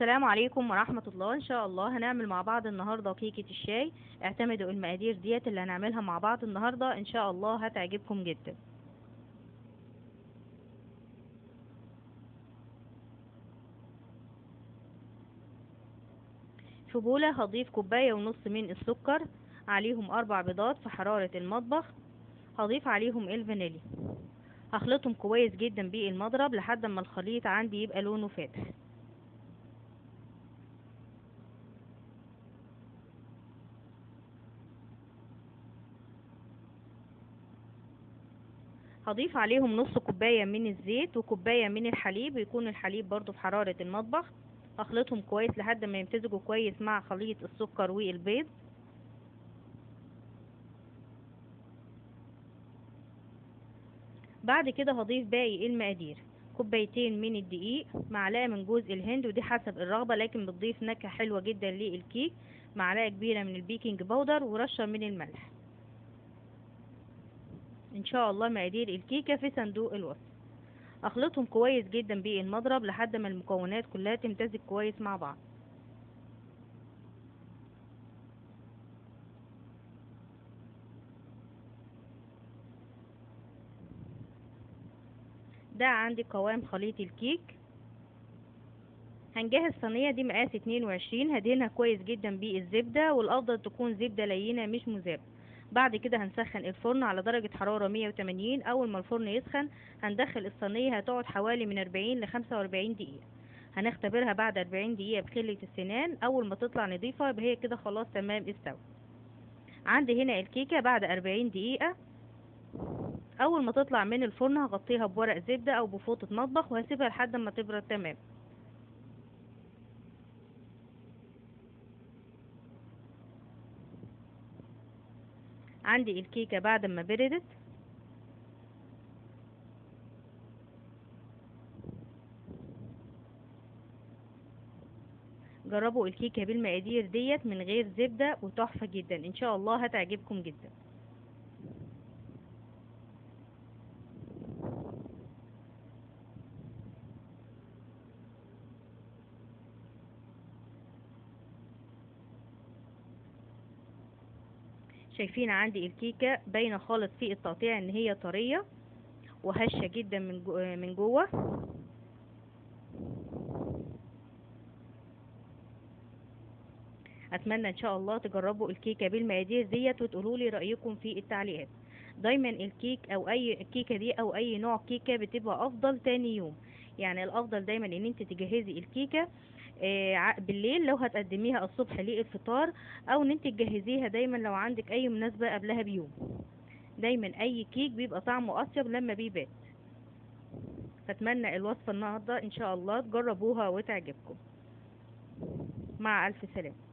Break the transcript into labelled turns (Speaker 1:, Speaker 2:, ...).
Speaker 1: السلام عليكم ورحمة الله ان شاء الله هنعمل مع بعض النهاردة كيكة الشاي اعتمدوا المقادير ديت اللي هنعملها مع بعض النهاردة ان شاء الله هتعجبكم جدا في بولة هضيف كوباية ونص من السكر عليهم اربع بيضات في حرارة المطبخ هضيف عليهم الفانيليا هخلطهم كويس جدا بالمضرب لحد ما الخليط عندي يبقى لونه فاتح هضيف عليهم نص كوباية من الزيت وكوباية من الحليب يكون الحليب برضو في حرارة المطبخ هخلطهم كويس لحد ما يمتزجوا كويس مع خليط السكر والبيض بعد كده هضيف باقي المقادير كوبايتين من الدقيق معلقة من جوز الهند ودي حسب الرغبة لكن بتضيف نكهة حلوة جدا للكيك معلقة كبيرة من البيكنج باودر ورشة من الملح ان شاء الله مقادير الكيكة في صندوق الوصف اخلطهم كويس جدا بالمضرب لحد ما المكونات كلها تمتزج كويس مع بعض ده عندي قوام خليط الكيك هنجهز صينية دي مقاس 22 هدهنها كويس جدا بالزبدة والافضل تكون زبدة لينة مش مذابة بعد كده هنسخن الفرن على درجة حرارة 180 اول ما الفرن يسخن هندخل الصينية هتقعد حوالي من 40 ل 45 دقيقة هنختبرها بعد 40 دقيقة بخلة السنان اول ما تطلع نضيفة يبقى هي كده خلاص تمام استوت عندي هنا الكيكة بعد 40 دقيقة اول ما تطلع من الفرن هغطيها بورق زبدة او بفوطة مطبخ وهسيبها لحد ما تبرد تمام عندي الكيكة بعد ما بردت جربوا الكيكة بالمقادير ديت من غير زبدة وتحفة جدا ان شاء الله هتعجبكم جدا شايفين عندي الكيكة باينة خالص في التقطيع ان هي طرية وهشة جدا من جو من جوه اتمنى ان شاء الله تجربوا الكيكة بالمقادير ديت وتقولوا لي رأيكم في التعليقات دايما الكيك او اي الكيكة دي او اي نوع كيكة بتبقى افضل تاني يوم يعني الافضل دايما ان انت تجهزي الكيكة بالليل لو هتقدميها الصبح للفطار او ان انت تجهزيها دايما لو عندك اي مناسبة قبلها بيوم دايما اي كيك بيبقى طعمه اطيب لما بيبات فاتمنى الوصفة النهاردة ان شاء الله تجربوها وتعجبكم مع الف سلامة